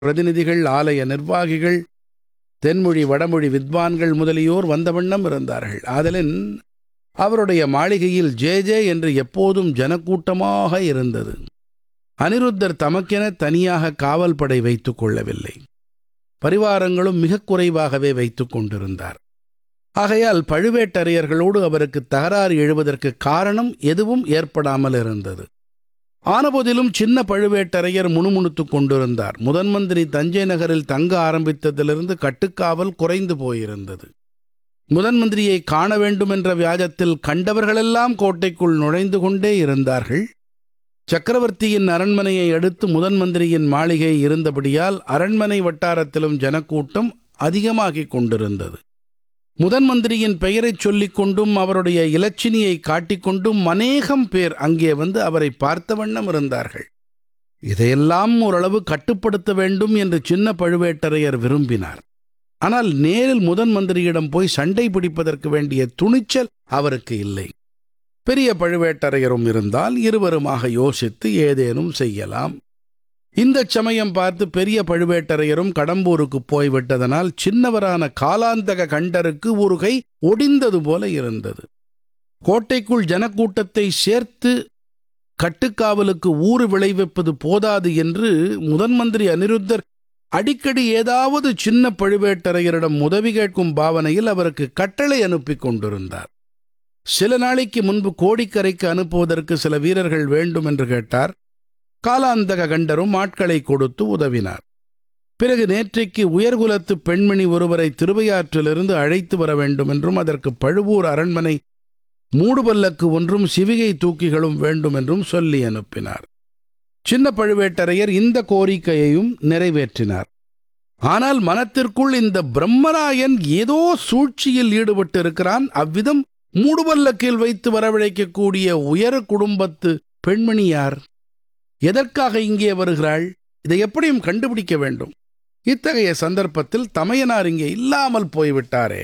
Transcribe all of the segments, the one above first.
பிரதிநிதிகள் ஆலய நிர்வாகிகள் தென்மொழி வடமொழி வித்வான்கள் முதலியோர் வந்த வண்ணம் இருந்தார்கள் ஆதலின் அவருடைய மாளிகையில் ஜே ஜே என்று எப்போதும் ஜனக்கூட்டமாக இருந்தது அனிருத்தர் தமக்கென தனியாக காவல் படை வைத்துக் கொள்ளவில்லை பரிவாரங்களும் மிகக் குறைவாகவே வைத்துக் கொண்டிருந்தார் ஆகையால் பழுவேட்டரையர்களோடு அவருக்கு தகராறு எழுவதற்கு காரணம் எதுவும் ஏற்படாமல் இருந்தது ஆனபோதிலும் சின்ன பழுவேட்டரையர் முணுமுணுத்துக் கொண்டிருந்தார் முதன் மந்திரி தஞ்சை நகரில் தங்க ஆரம்பித்ததிலிருந்து கட்டுக்காவல் குறைந்து போயிருந்தது முதன் மந்திரியை காண வேண்டுமென்ற வியாஜத்தில் கண்டவர்களெல்லாம் கோட்டைக்குள் நுழைந்து கொண்டே இருந்தார்கள் சக்கரவர்த்தியின் அரண்மனையை அடுத்து முதன் மந்திரியின் மாளிகை இருந்தபடியால் அரண்மனை வட்டாரத்திலும் ஜனக்கூட்டம் அதிகமாகிக் கொண்டிருந்தது முதன் மந்திரியின் பெயரைச் சொல்லிக் கொண்டும் அவருடைய இலச்சினியை காட்டிக்கொண்டும் அநேகம் பேர் அங்கே வந்து அவரை பார்த்த வண்ணம் இருந்தார்கள் இதையெல்லாம் ஓரளவு கட்டுப்படுத்த வேண்டும் என்று சின்ன பழுவேட்டரையர் விரும்பினார் ஆனால் நேரில் முதன் மந்திரியிடம் போய் சண்டை பிடிப்பதற்கு வேண்டிய துணிச்சல் அவருக்கு இல்லை பெரிய பழுவேட்டரையரும் இருந்தால் இருவருமாக யோசித்து ஏதேனும் செய்யலாம் இந்த சமயம் பார்த்து பெரிய பழுவேட்டரையரும் கடம்பூருக்கு போய்விட்டதனால் சின்னவரான காலாந்தக கண்டருக்கு ஒரு கை ஒடிந்தது போல இருந்தது கோட்டைக்குள் ஜனக்கூட்டத்தை சேர்த்து கட்டுக்காவலுக்கு ஊறு விளைவிப்பது போதாது என்று முதன் மந்திரி அனிருத்தர் அடிக்கடி ஏதாவது சின்ன பழுவேட்டரையரிடம் உதவி கேட்கும் பாவனையில் அவருக்கு கட்டளை அனுப்பி கொண்டிருந்தார் சில நாளைக்கு முன்பு கோடிக்கரைக்கு அனுப்புவதற்கு சில வீரர்கள் வேண்டும் என்று கேட்டார் காலாந்தக கண்டரும் ஆட்களை கொடுத்து உதவினார் பிறகு நேற்றைக்கு உயர்குலத்து பெண்மணி ஒருவரை திருவையாற்றிலிருந்து அழைத்து வர வேண்டும் என்றும் அதற்கு பழுவூர் அரண்மனை மூடுபல்லக்கு ஒன்றும் சிவிகை தூக்கிகளும் வேண்டும் என்றும் சொல்லி அனுப்பினார் சின்ன பழுவேட்டரையர் இந்த கோரிக்கையையும் நிறைவேற்றினார் ஆனால் மனத்திற்குள் இந்த பிரம்மராயன் ஏதோ சூழ்ச்சியில் ஈடுபட்டிருக்கிறான் அவ்விதம் மூடுபல்லக்கில் வைத்து வரவழைக்கக்கூடிய உயர் குடும்பத்து பெண்மணி யார் எதற்காக இங்கே வருகிறாள் இதை எப்படியும் கண்டுபிடிக்க வேண்டும் இத்தகைய சந்தர்ப்பத்தில் தமையனார் இங்கே இல்லாமல் போய்விட்டாரே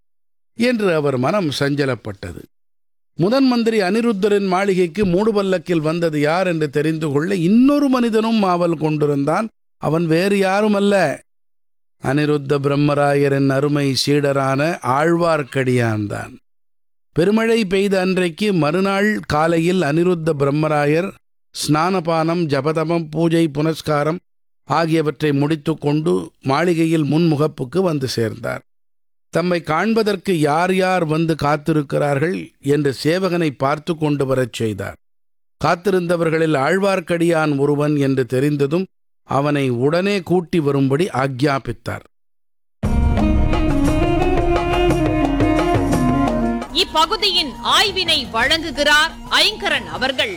என்று அவர் மனம் சஞ்சலப்பட்டது முதன் மந்திரி அனிருத்தரின் மாளிகைக்கு மூடுபல்லக்கில் வந்தது யார் என்று தெரிந்து கொள்ள இன்னொரு மனிதனும் ஆவல் கொண்டிருந்தான் அவன் வேறு யாருமல்ல அனிருத்த பிரம்மராயரின் அருமை சீடரான ஆழ்வார்க்கடியான்தான் பெருமழை பெய்த அன்றைக்கு மறுநாள் காலையில் அனிருத்த பிரம்மராயர் ஸ்நானபானம் ஜபதமம் பூஜை புனஸ்காரம் ஆகியவற்றை முடித்துக்கொண்டு மாளிகையில் முன்முகப்புக்கு வந்து சேர்ந்தார் தம்மை காண்பதற்கு யார் யார் வந்து காத்திருக்கிறார்கள் என்று சேவகனை பார்த்து கொண்டு வரச் செய்தார் காத்திருந்தவர்களில் ஆழ்வார்க்கடியான் ஒருவன் என்று தெரிந்ததும் அவனை உடனே கூட்டி வரும்படி ஆக்ஞாபித்தார் இப்பகுதியின் ஆய்வினை வழங்குகிறார் ஐங்கரன் அவர்கள்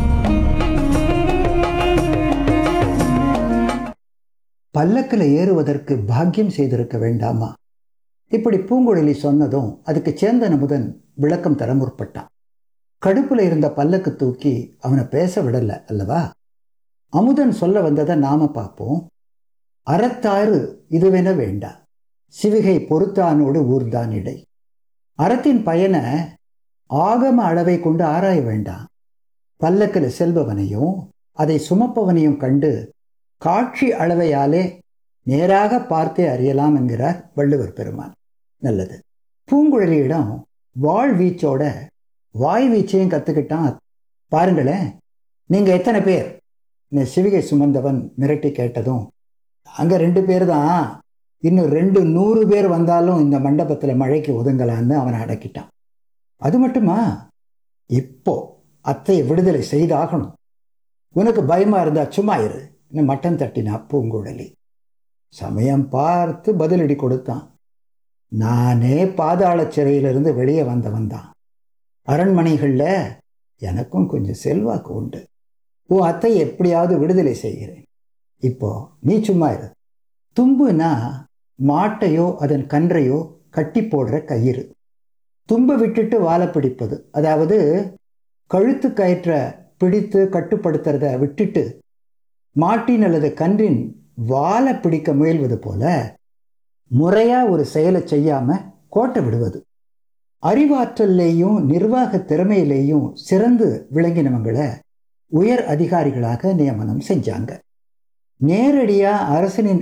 பல்லக்கில் ஏறுவதற்கு பாக்கியம் செய்திருக்க வேண்டாமா இப்படி பூங்குழலி சொன்னதும் அதுக்கு சேந்தன் அமுதன் விளக்கம் தர முற்பட்டான் கடுப்புல இருந்த பல்லக்கு தூக்கி அவனை பேச விடல அல்லவா அமுதன் சொல்ல வந்ததை நாம பார்ப்போம் அறத்தாறு இதுவென வேண்டா சிவிகை பொறுத்தானோடு ஊர்தான் இடை அறத்தின் பயனை ஆகம அளவை கொண்டு ஆராய வேண்டாம் பல்லக்கில் செல்பவனையும் அதை சுமப்பவனையும் கண்டு காட்சி அளவையாலே நேராக பார்த்தே அறியலாம் என்கிறார் வள்ளுவர் பெருமான் நல்லது பூங்குழலியிடம் வாழ் வீச்சோட வாய் வீச்சையும் கற்றுக்கிட்டான் பாருங்களேன் நீங்கள் எத்தனை பேர் இந்த சிவிகை சுமந்தவன் மிரட்டி கேட்டதும் அங்கே ரெண்டு பேர் தான் இன்னும் ரெண்டு நூறு பேர் வந்தாலும் இந்த மண்டபத்தில் மழைக்கு ஒதுங்கலான்னு அவனை அடக்கிட்டான் அது மட்டுமா இப்போ அத்தையை விடுதலை செய்தாகணும் உனக்கு பயமா இருந்தா சும்மா இரு மட்டன் தட்டினா பூங்குழலி சமயம் பார்த்து பதிலடி கொடுத்தான் நானே பாதாள சிறையிலிருந்து வெளியே வந்தவன் தான் அரண்மனைகளில் எனக்கும் கொஞ்சம் செல்வாக்கு உண்டு உன் அத்தை எப்படியாவது விடுதலை செய்கிறேன் இப்போ நீ சும்மா இரு தும்புனா மாட்டையோ அதன் கன்றையோ கட்டி போடுற கயிறு தும்பு விட்டுட்டு வாழை பிடிப்பது அதாவது கழுத்து கயிற்ற பிடித்து கட்டுப்படுத்துறத விட்டுட்டு மாட்டின் அல்லது கன்றின் வாழை பிடிக்க முயல்வது போல முறையா ஒரு செயலை செய்யாம கோட்டை விடுவது அறிவாற்றல்லையும் நிர்வாக திறமையிலேயும் சிறந்து விளங்கினவங்களை உயர் அதிகாரிகளாக நியமனம் செஞ்சாங்க நேரடியா அரசனின்